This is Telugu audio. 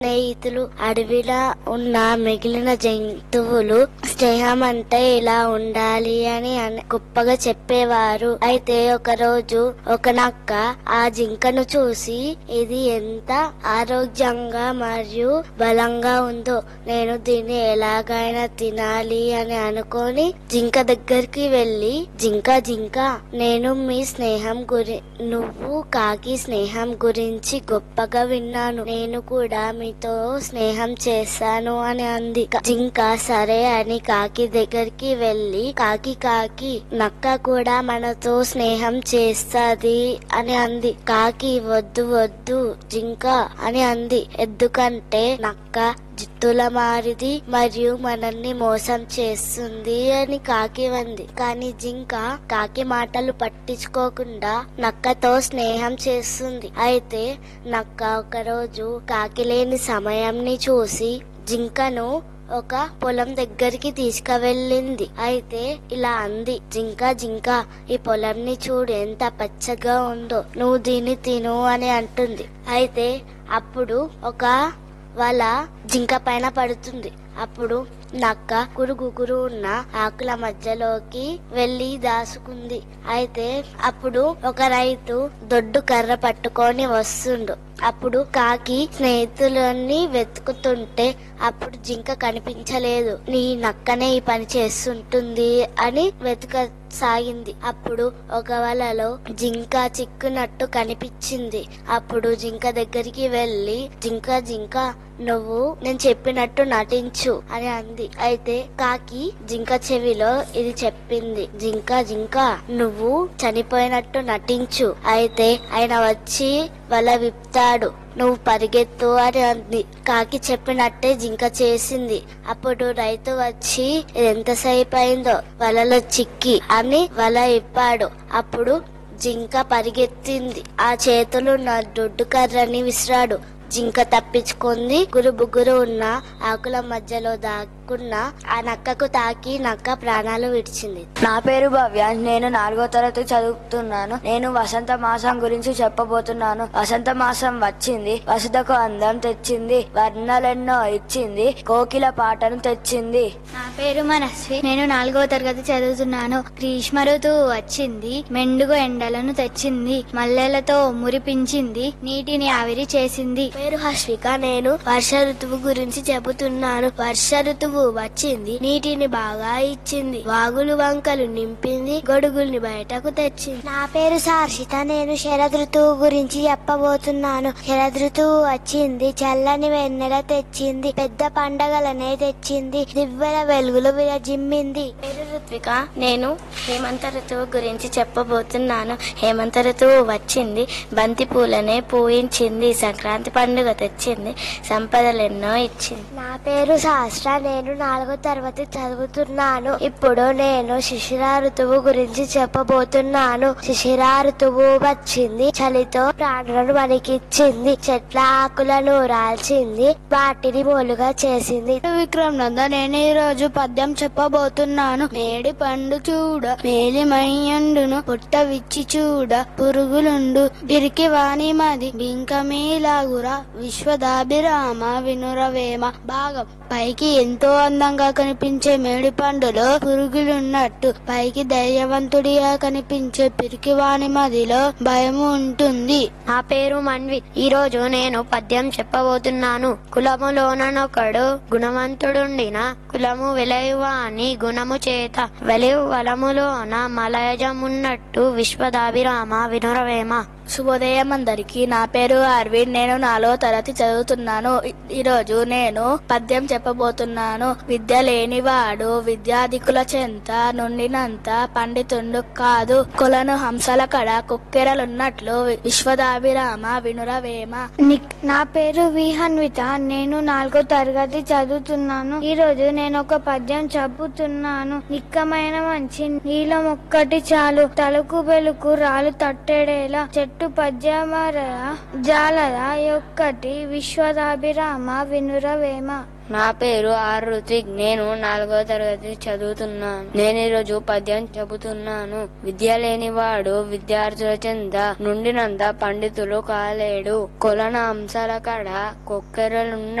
స్నేహితులు అడవిలో ఉన్న మిగిలిన జంతువులు స్నేహం అంటే ఇలా ఉండాలి అని అన- గొప్పగా చెప్పేవారు అయితే ఒక రోజు ఒక నక్క ఆ జింకను చూసి ఇది ఎంత ఆరోగ్యంగా మరియు బలంగా ఉందో నేను దీన్ని ఎలాగైనా తినాలి అని అనుకొని జింక దగ్గరికి వెళ్ళి జింక జింక నేను మీ స్నేహం గురి నువ్వు కాకి స్నేహం గురించి గొప్పగా విన్నాను నేను కూడా మీతో స్నేహం చేస్తాను అని అంది జింక సరే అని కాకి దగ్గరికి వెళ్ళి కాకి కాకి నక్క కూడా మనతో స్నేహం చేస్తాది అని అంది కాకి వద్దు వద్దు జింక అని అంది ఎందుకంటే నక్క జిత్తుల మారిది మరియు మనల్ని మోసం చేస్తుంది అని కాకి వంది కానీ జింక కాకి మాటలు పట్టించుకోకుండా నక్కతో స్నేహం చేస్తుంది అయితే నక్క ఒకరోజు కాకి లేని సమయంని చూసి జింకను ఒక పొలం దగ్గరికి తీసుకువెళ్ళింది అయితే ఇలా అంది జింక జింక ఈ పొలంని చూడు ఎంత పచ్చగా ఉందో నువ్వు దీన్ని తిను అని అంటుంది అయితే అప్పుడు ఒక వాళ్ళ జింక పైన పడుతుంది అప్పుడు నక్క కురుగుకురు ఉన్న ఆకుల మధ్యలోకి వెళ్లి దాసుకుంది అయితే అప్పుడు ఒక రైతు దొడ్డు కర్ర పట్టుకొని వస్తుండు అప్పుడు కాకి స్నేహితులని వెతుకుతుంటే అప్పుడు జింక కనిపించలేదు నీ నక్కనే ఈ పని చేస్తుంటుంది అని వెతుక సాగింది అప్పుడు ఒక వలలో జింక చిక్కునట్టు కనిపించింది అప్పుడు జింక దగ్గరికి వెళ్ళి జింక జింక నువ్వు నేను చెప్పినట్టు నటించు అని అంది అయితే కాకి జింక చెవిలో ఇది చెప్పింది జింక జింక నువ్వు చనిపోయినట్టు నటించు అయితే ఆయన వచ్చి వల విప్తాడు నువ్వు పరిగెత్తు అని అంది కాకి చెప్పినట్టే జింక చేసింది అప్పుడు రైతు వచ్చి "ఇది ఎంతసేపు అయిందో వలలో చిక్కి అని వల ఇప్పాడు అప్పుడు జింక పరిగెత్తింది ఆ చేతులు నా దొడ్డు కర్రని విసిరాడు జింక తప్పించుకుంది గురు బుగురు ఉన్న ఆకుల మధ్యలో దాక్కున్న ఆ నక్కకు తాకి నక్క ప్రాణాలు విడిచింది నా పేరు భవ్య నేను నాలుగో తరగతి చదువుతున్నాను నేను వసంత మాసం గురించి చెప్పబోతున్నాను వసంత మాసం వచ్చింది వసుదకు అందం తెచ్చింది వర్ణలెన్నో ఇచ్చింది కోకిల పాటను తెచ్చింది నా పేరు మనస్వి నేను నాలుగో తరగతి చదువుతున్నాను గ్రీష్మ ఋతువు వచ్చింది మెండుగు ఎండలను తెచ్చింది మల్లెలతో మురిపించింది నీటిని ఆవిరి చేసింది పేరు హర్షిక నేను వర్ష ఋతువు గురించి చెబుతున్నాను వర్ష ఋతువు వచ్చింది నీటిని బాగా ఇచ్చింది వాగులు వంకలు నింపింది గొడుగుల్ని బయటకు తెచ్చింది నా పేరు సార్షిత నేను శరద్ ఋతువు గురించి చెప్పబోతున్నాను శరద్ ఋతువు వచ్చింది చల్లని వెన్నెల తెచ్చింది పెద్ద పండగలనే తెచ్చింది దివ్వెల వెలుగులు విరజిమ్మింది పేరు ఋత్విక నేను హేమంత ఋతువు గురించి చెప్పబోతున్నాను హేమంత ఋతువు వచ్చింది బంతి పూలనే పూయించింది సంక్రాంతి పండుగ తెచ్చింది సంపదలెన్నో ఇచ్చింది నా పేరు శాస్త్ర నేను నాలుగో తరగతి చదువుతున్నాను ఇప్పుడు నేను శిశిర ఋతువు గురించి చెప్పబోతున్నాను శిశిర ఋతువు వచ్చింది చలితో ప్రాణులను మనకిచ్చింది చెట్ల ఆకులను రాల్చింది వాటిని మూలుగా చేసింది విక్రమ్ నంద నేను ఈ రోజు పద్యం చెప్పబోతున్నాను మేడి పండు చూడ మేలిమయ్యండును పుట్ట విచ్చి చూడ పురుగులుండు పిరికి వాణి మది బింకమీలాగురా విశ్వదాభిరామ వినురవేమ భాగం పైకి ఎంతో అందంగా కనిపించే మేడి పండులో పురుగులున్నట్టు పైకి ధైర్యవంతుడిగా కనిపించే పిరికి వాణి మదిలో భయము ఉంటుంది నా పేరు మన్వి ఈ రోజు నేను పద్యం చెప్పబోతున్నాను కులములోనొకడు గుణవంతుడుండిన కులము వెలయువా అని గుణము చేత వెలయు వలములోన మలయజమున్నట్టు విశ్వదాభిరామ వినురవేమ శుభోదయం అందరికి నా పేరు అరవింద్ నేను నాలో తరగతి చదువుతున్నాను ఈ- ఈరోజు నేను పద్యం చెప్పబోతున్నాను విద్య లేనివాడు విద్యాధికుల చెంత నుండినంత పండితుండు కాదు కొలను హంసల కడ కుక్కెరలున్నట్లు విశ్వదాభిరామ వినురవేమ నా పేరు విహన్విత నేను నాలుగో తరగతి చదువుతున్నాను ఈ రోజు నేను ఒక పద్యం చెబుతున్నాను నిక్కమైన మంచి నీలం ఒక్కటి చాలు తలుకు బెలుకు రాలు తట్టేడేలా చెట్టు ఒట్టు పద్యమర జాలద యొక్కటి విశ్వదాభిరామ వినురవేమ నా పేరు ఆర్ రుతిక్ నేను నాలుగో తరగతి చదువుతున్నాను నేను ఈరోజు పద్యం చెబుతున్నాను విద్య లేనివాడు విద్యార్థుల చెంద నుండినంత పండితులు కాలేడు కొలన అంశాల కడ కొక్కెరలున్న